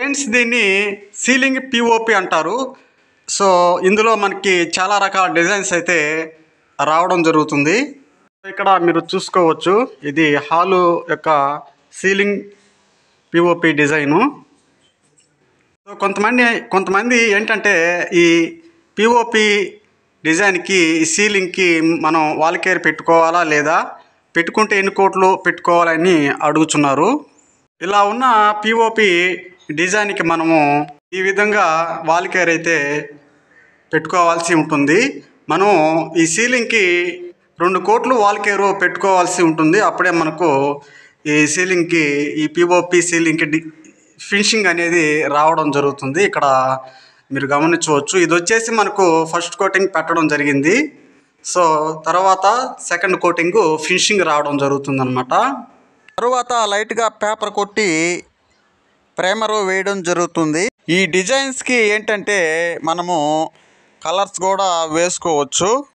friends దీన్ని ceiling POP అంటారు so ఇందులో మనకి చాలా రకాల డిజైన్స్ అయితే రావడం జరుగుతుంది ఇక్కడ మీరు చూసుకోవచ్చు ఇది హాలు యొక్క సీలింగ్ పిఓపి డిజైను సో కొంతమంది కొంతమంది ఏంటంటే ఈ పిఓపి డిజైన్కి ఈ సీలింగ్కి మనం వాల్ కేర్ పెట్టుకోవాలా లేదా పెట్టుకుంటే ఎన్ని కోట్లు పెట్టుకోవాలని అడుగుతున్నారు ఇలా ఉన్న పిఓపి డిజైన్కి మనము ఈ విధంగా వాల్ కేర్ అయితే పెట్టుకోవాల్సి ఉంటుంది మనం ఈ సీలింగ్కి రెండు కోట్లు వాల్ కేరు పెట్టుకోవాల్సి ఉంటుంది అప్పుడే మనకు ఈ సీలింగ్కి ఈ పిఓపి సీలింగ్కి డి ఫినిషింగ్ అనేది రావడం జరుగుతుంది ఇక్కడ మీరు గమనించవచ్చు ఇది వచ్చేసి మనకు ఫస్ట్ కోటింగ్ పెట్టడం జరిగింది సో తర్వాత సెకండ్ కోటింగ్ ఫినిషింగ్ రావడం జరుగుతుంది అనమాట తరువాత లైట్గా పేపర్ కొట్టి ప్రేమరు వేయడం జరుగుతుంది ఈ డిజైన్స్కి ఏంటంటే మనము కలర్స్ కూడా వేసుకోవచ్చు